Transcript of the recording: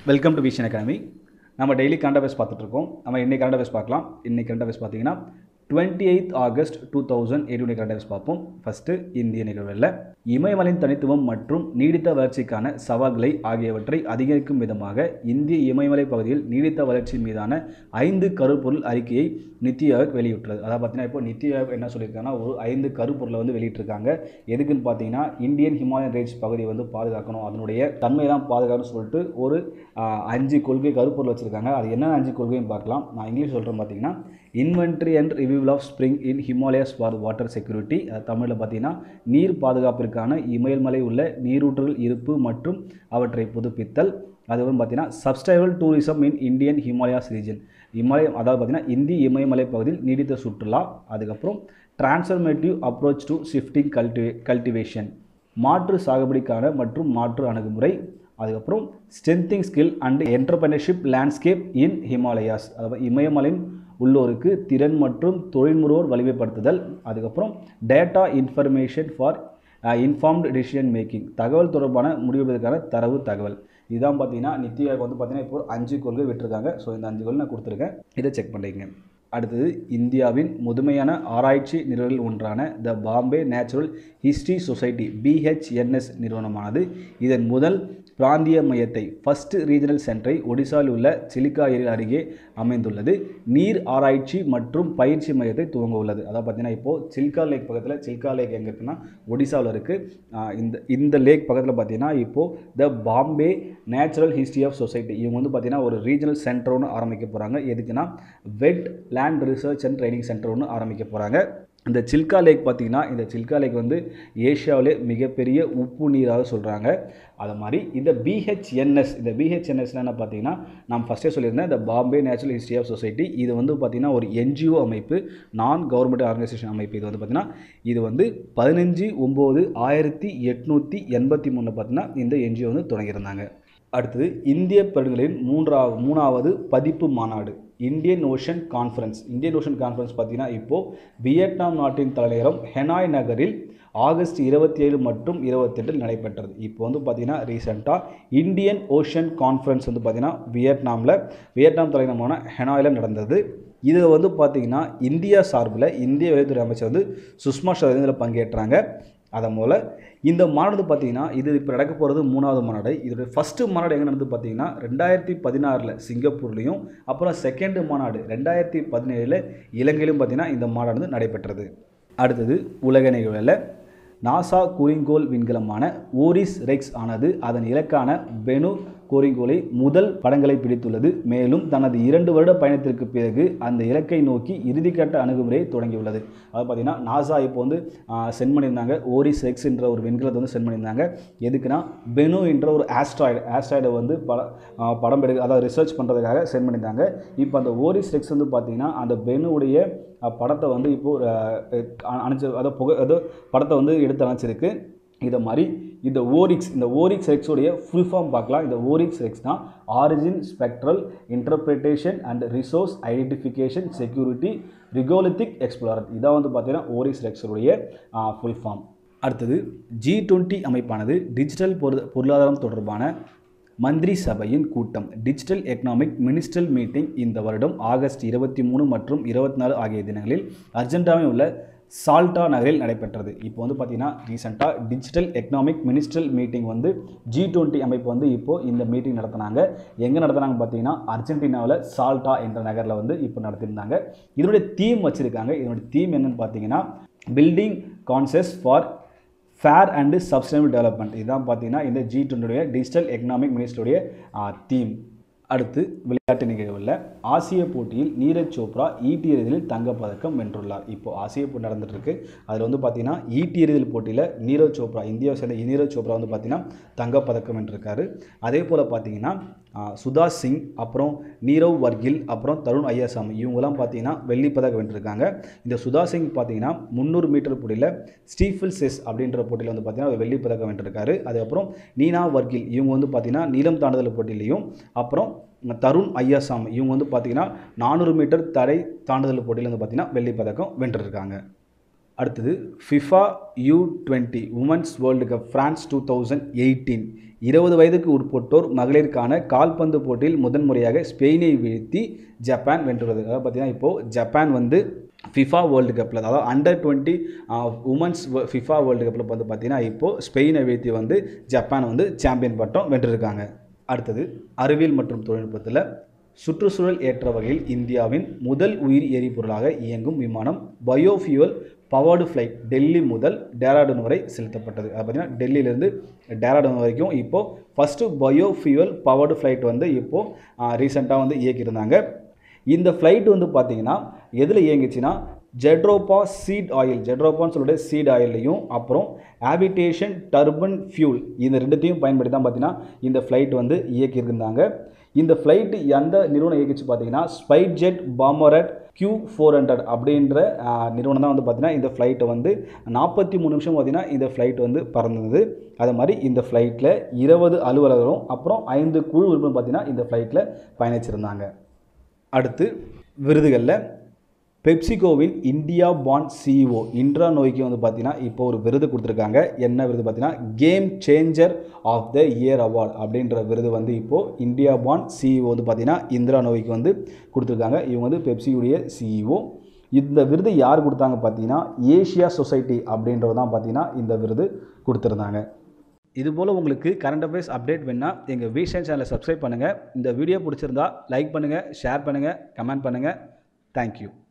welcome to vision academy நம்ம daily current affairs பார்த்துட்ருக்கோம் நம்ம இன்னைக்கு கரண்ட் அஃபேர்ஸ் பார்க்கலாம் இன்னைக்கு கரண்ட் அஃபேர்ஸ் பார்த்தீங்கன்னா twenty eight August two thousand eighty current affairs பார்ப்போம் ஃபஸ்ட்டு இந்திய நிகழ்வில் இமயமலையின் தனித்துவம் மற்றும் நீடித்த வளர்ச்சிக்கான சவால்களை ஆகியவற்றை அதிகரிக்கும் விதமாக இந்திய இமயமலை பகுதியில் நீடித்த வளர்ச்சி மீதான ஐந்து கருப்பொருள் அறிக்கையை நித்தி ஆயோக் வெளியிட்டுள்ளது அதாவது பார்த்தீங்கன்னா இப்போ நித்தி ஆயோக் என்ன சொல்லியிருக்காங்கன்னா ஒரு ஐந்து கருப்பொருளை வந்து வெளியிட்டிருக்காங்க எதுக்குன்னு பார்த்தீங்கன்னா இந்தியன் ஹிமாலயன் ரேஞ்ச் பகுதியை வந்து பாதுகாக்கணும் அதனுடைய தன்மையெல்லாம் பாதுகாக்கணும்னு சொல்லிட்டு ஒரு ஆஹ், அஞ்சு கொள்கை கருப்பொருள் வச்சுருக்காங்க அது என்ன அஞ்சு கொள்கைன்னு பார்க்கலாம் நான் இங்கிலீஷ் சொல்கிறேன் பார்த்தீங்கன்னா inventory and revival of spring in Himalayas for water security தமிழில் பார்த்தீங்கன்னா நீர் பாதுகாப்பிற்கான இமயமலை உள்ள நீரூற்றுகள் இருப்பு மற்றும் அவற்றை புதுப்பித்தல் அதுவும் பார்த்தீங்கன்னா சப்ஸ்டைவல் tourism in Indian Himalayas region இமயம் அதாவது பார்த்தீங்கன்னா இந்திய இமயமலை பகுதியில் நீடித்த சுற்றுலா அதுக்கப்புறம் டிரான்ஸ்ஃபர்மேட்டிவ் அப்ரோச் டு ஷிஃப்டிங் கல்டிவே கல்டிவேஷன் மாற்று சாகுபடிக்கான மற்றும் மாற்று அணுகுமுறை அதுக்கப்புறம் strengthening skill and entrepreneurship landscape in Himalayas அதாவது இமயமலையின் உள்ளோருக்கு திறன் மற்றும் தொழில்முறைவோர் வலிமைப்படுத்துதல் அதுக்கப்புறம் data information for informed decision making தகவல் தொடர்பான முடிவெடுப்பதற்கான தரவு தகவல் இதுதான் பார்த்தீங்கன்னா நித்தி ஆயோக் வந்து பார்த்தீங்கன்னா இப்போ அஞ்சு கொள்கை விட்டுருக்காங்க ஸோ இந்த அஞ்சு கொள்கை நான் கொடுத்துருக்கேன் இதை செக் பண்ணிக்கங்க அடுத்தது இந்தியாவின் முதுமையான ஆராய்ச்சி நிறுவனங்கள் ஒன்றான the Bombay natural history society BHNS நிறுவனமானது இதன் முதல் பிராந்திய மையத்தை ஃபர்ஸ்ட் ரீஜனல் சென்டரை ஒடிசாவில் உள்ள சிலிக்கா ஏரி அருகே அமைந்துள்ளது நீர் ஆராய்ச்சி மற்றும் பயிற்சி மையத்தை துவங்க உள்ளது அதாவது பார்த்தீங்கன்னா இப்போது சில்கா லேக் பக்கத்தில் சில்கா லேக் எங்கே இருக்குன்னா ஒடிசாவில் இருக்குது இந்த இந்த லேக் பக்கத்தில் பார்த்தீங்கன்னா இப்போது the Bombay natural history of society இவங்க வந்து பார்த்தீங்கன்னா ஒரு ரீஜனல் சென்டர் ஒன்று ஆரம்பிக்க போகிறாங்க எதுக்குன்னா wet land research and training centre ஒன்று ஆரம்பிக்க போகிறாங்க இந்த சில்கா லேக் பார்த்தீங்கன்னா இந்த சில்கா லேக் வந்து ஏஷியாவிலே மிகப்பெரிய உப்பு நீராக சொல்கிறாங்க அது மாதிரி இந்த பிஹெச்என்எஸ் இந்த பிஹெச்என்எஸ் என்ன பார்த்தீங்கன்னா நான் ஃபஸ்ட்டே சொல்லியிருந்தேன் இந்த Bombay natural history of society இது வந்து பார்த்திங்கன்னா ஒரு என்ஜிஓ அமைப்பு நான் கவர்மெண்ட் ஆர்கனைசேஷன் அமைப்பு இது வந்து பார்த்திங்கன்னா இது வந்து பதினஞ்சு ஒம்பது ஆயிரத்தி எட்நூற்றி எண்பத்தி மூணில் பார்த்தீங்கன்னா இந்த என்ஜிஓ வந்து தொடங்கியிருந்தாங்க அடுத்தது இந்திய பெண்களின் மூன்றாவது மூணாவது பதிப்பு மாநாடு Indian ocean conference Indian ocean conference பார்த்தீங்கன்னா இப்போது வியட்நாம் நாட்டின் தலைநகரம் ஹெனாய் நகரில் ஆகஸ்ட் இருபத்தி ஏழு மற்றும் இருபத்தெட்டில் நடைபெற்றது இப்போ வந்து பார்த்தீங்கன்னா ரீசெண்டாக இந்தியன் ஓஷன் கான்ஃபரன்ஸ் வந்து பார்த்தீங்கன்னா வியட்நாமில் வியட்நாம் தலைநகரமான ஹெனாயில் நடந்தது இதில் வந்து பார்த்தீங்கன்னா இந்தியா சார்பில் இந்திய வெளியுறவுத்துறை அமைச்சர் வந்து சுஷ்மா ஸ்வராஜ் இதில் பங்கேற்றாங்க அதன் போல் இந்த மாநாடு பார்த்தீங்கன்னா இது இப்போ நடக்க போகிறது மூணாவது மாநாடு இதோடைய ஃபஸ்ட்டு மாநாடு எங்கே நடந்து பார்த்தீங்கன்னா ரெண்டாயிரத்தி பதினாறில் சிங்கப்பூர்லேயும் அப்புறம் செகண்ட் மாநாடு ரெண்டாயிரத்தி பதினேழில் இலங்கையிலும் பார்த்தீங்கன்னா இந்த மாநாடு வந்து நடைபெற்றது அடுத்தது உலக நிகழ்வில் நாசா குறிங்கோள் விண்கலமான ஓரிஸ் ரெக்ஸ் ஆனது அதன் இலக்கான பெனு கோரிங்கோலை முதல் படங்களை பிடித்துள்ளது மேலும் தனது இரண்டு வருட பயணத்திற்கு பிறகு அந்த இலக்கை நோக்கி இறுதிக்கட்ட அணுகுமுறையை தொடங்கியுள்ளது அது பார்த்தீங்கன்னா நாசா இப்போ வந்து சென்ட் பண்ணியிருந்தாங்க ஓரிஸ் எக்ஸ் என்ற ஒரு விண்கலத்தை வந்து சென்ட் பண்ணியிருந்தாங்க எதுக்குன்னா பெனு என்ற ஒரு ஆஸ்ட்ராய்டு ஆஸ்ட்ராய்டை வந்து பட ஆ, படம் எடுக்க அதாவது ரிசர்ச் பண்ணுறதுக்காக சென்ட் பண்ணியிருந்தாங்க இப்போ அந்த ஓரிஸ் எக்ஸ் வந்து பார்த்தீங்கன்னா அந்த பெனுவுடைய அஹ், படத்தை வந்து இப்போது அணைச்சு அதாவது புகை அதாவது படத்தை வந்து எடுத்து அணைச்சிருக்கு இதை மாதிரி இந்த ஓரிக்ஸ் இந்த ஓரிக்ஸ் எக்ஸோடைய ஃபுல் ஃபார்ம் பார்க்கலாம் இந்த ஓரிக்ஸ் எக்ஸ் தான் origin spectral interpretation and resource identification security regolithic explorer இதான் வந்து பார்த்தீங்கன்னா ஓரிக்ஸ் எக்ஸோடைய ஃபுல் ஃபார்ம் அடுத்தது ஜி டுவெண்ட்டி அமைப்பானது டிஜிட்டல் பொரு பொருளாதாரம் தொடர்பான மந்திரி சபையின் கூட்டம் டிஜிட்டல் எக்கனாமிக் மினிஸ்ட்ரல் மீட்டிங் இந்த வருடம் ஆகஸ்ட் இருபத்தி மூணு மற்றும் இருபத்தி நாலு ஆகிய தினங்களில் அர்ஜென்டாவில் உள்ள சால்டா நகரில் நடைபெற்றது இப்போ வந்து பார்த்தீங்கன்னா ரீசெண்டாக டிஜிட்டல் எக்கனாமிக் மினிஸ்ட்ரல் மீட்டிங் வந்து ஜி டுவெண்ட்டி அமைப்பு வந்து இப்போது இந்த மீட்டிங் நடத்தினாங்க எங்கே நடத்துனாங்க பார்த்தீங்கன்னா அர்ஜென்டினாவில் சால்டா என்ற நகரில் வந்து இப்போ நடத்தியிருந்தாங்க இதனுடைய தீம் வச்சுருக்காங்க இதனுடைய தீம் என்னன்னு பார்த்தீங்கன்னா building consensus for fair and sustainable development இதுதான் பார்த்தீங்கன்னா இந்த ஜி டுவெண்ட்டியுடைய டிஜிட்டல் எக்கனாமிக் மினிஸ்டருடைய தீம் அடுத்து விளையாட்டு நிகழ்வில் ஆசிய போட்டியில் நீரஜ் சோப்ரா ஈட்டி எறிதலில் தங்கப்பதக்கம் வென்றுள்ளார் இப்போ ஆசிய போட்டி நடந்துட்டு இருக்கு அதில் வந்து பார்த்தீங்கன்னா ஈட்டி எறிதல் போட்டியில் நீரஜ் சோப்ரா இந்தியாவை சேர்ந்த நீரஜ் சோப்ரா வந்து பார்த்தீங்கன்னா தங்கப்பதக்கம் வென்றிருக்காரு அதே போல் பார்த்தீங்கன்னா ஆ, சுதா சிங் அப்புறம் நீரவ் வர்கில் அப்புறம் தருண் ஐயாசாமி இவங்கெல்லாம் பார்த்தீங்கன்னா வெள்ளி பதக்கம் வென்றிருக்காங்க இந்த சுதா சிங் பார்த்தீங்கன்னா முந்நூறு மீட்டர் போட்டியில் ஸ்டீஃபில் செஸ் அப்படின்ற போட்டியில் வந்து பார்த்தீங்கன்னா அவர் வெள்ளி பதக்கம் வென்றிருக்காரு அதுக்கப்புறம் நீனா வர்கில் இவங்க வந்து பார்த்தீங்கன்னா நீளம் தாண்டுதல் போட்டியிலையும் அப்புறம் தருண் ஐயாசாமி இவங்க வந்து பார்த்தீங்கன்னா நானூறு மீட்டர் தடை தாண்டுதல் போட்டியில் வந்து பார்த்தீங்கன்னா வெள்ளி பதக்கம் வென்றிருக்காங்க அடுத்தது FIFA U twenty women's world cup France two thousand eighteen இருபது வயதுக்கு உட்பட்டோர் மகளிருக்கான கால்பந்து போட்டியில் முதன்முறையாக ஸ்பெயினை வீழ்த்தி ஜப்பான் வென்றுள்ளது அதாவது பார்த்தீங்கன்னா இப்போது ஜப்பான் வந்து ஃபிஃபா வேர்ல்டு கப்பில் அதாவது under twenty women's FIFA world கப்பில் வந்து பார்த்தீங்கன்னா இப்போது ஸ்பெயினை வீழ்த்தி வந்து ஜப்பான் வந்து சாம்பியன் பட்டம் வென்றிருக்காங்க அடுத்தது அறிவியல் மற்றும் தொழில்நுட்பத்தில் சுற்றுச்சூழல் ஏற்ற வகையில் இந்தியாவின் முதல் உயிர் எரிபொருளாக இயங்கும் விமானம் பயோஃபியூவல் பவர்டு ஃப்ளைட் டெல்லி முதல் டேராடூன் வரை செலுத்தப்பட்டது அது பார்த்தீங்கன்னா டெல்லியிலேருந்து டேராடூன் வரைக்கும் இப்போது ஃபஸ்ட்டு பயோஃபியூவல் பவர்டு ஃப்ளைட் வந்து இப்போது ரீசெண்டாக வந்து இயக்கியிருந்தாங்க இந்த ஃப்ளைட் வந்து பார்த்தீங்கன்னா எதில் இயங்குச்சுன்னா ஜெட்ரோபா சீட் ஆயில் ஜெட்ரோபான்னு சொல்லிட்டு சீட் ஆயிலையும் அப்புறம் ஹேபிடேஷன் டர்பன் ஃபியூல் இந்த ரெண்டுத்தையும் பயன்படுத்தி தான் பார்த்தீங்கன்னா இந்த ஃப்ளைட் வந்து இயக்கியிருந்தாங்க இந்த ஃப்ளைட்டு எந்த நிறுவனம் இயக்கிச்சு பார்த்தீங்கன்னா SpiceJet Bombardier Q four hundred அப்படின்ற ஆஹ், நிறுவனம் தான் வந்து பார்த்தீங்கன்னா இந்த ஃப்ளைட்டை வந்து நாற்பத்தி மூணு நிமிஷம் பார்த்தீங்கன்னா இந்த ஃப்ளைட் வந்து பறந்தது அது மாதிரி இந்த ஃப்ளைட்டில் இருபது அலுவலர்களும் அப்புறம் ஐந்து குழு உறுப்பினர் பார்த்தீங்கன்னா இந்த ஃப்ளைட்டில் பயணிச்சிருந்தாங்க அடுத்து விருதுகளில் பெப்சிகோவின் இந்தியா பாண்ட் சிஇஓ இன்ட்ரா நோய்க்கு வந்து பார்த்தீங்கன்னா இப்போ ஒரு விருது கொடுத்துருக்காங்க என்ன விருது பார்த்தீங்கன்னா game changer of the year award அப்படின்ற விருது வந்து இப்போது இந்தியா பாண்ட் சிஇஓ வந்து பார்த்தீங்கன்னா இந்திரா நோய்க்கு வந்து கொடுத்துருக்காங்க இவங்க வந்து பெப்சியுடைய சிஇஓ இந்த விருது யார் கொடுத்தாங்க பார்த்தீங்கன்னா ஏஷியா சொசைட்டி அப்படின்றது தான் பார்த்தீங்கன்னா இந்த விருது கொடுத்துருந்தாங்க இதுபோல் உங்களுக்கு கரண்ட் அஃபேர்ஸ் அப்டேட் வேணா எங்கள் வீஷன் சேனலை சப்ஸ்கிரைப் பண்ணுங்கள் இந்த வீடியோ பிடிச்சிருந்தா லைக் பண்ணுங்கள் ஷேர் பண்ணுங்கள் கமெண்ட் பண்ணுங்கள் தேங்க்யூ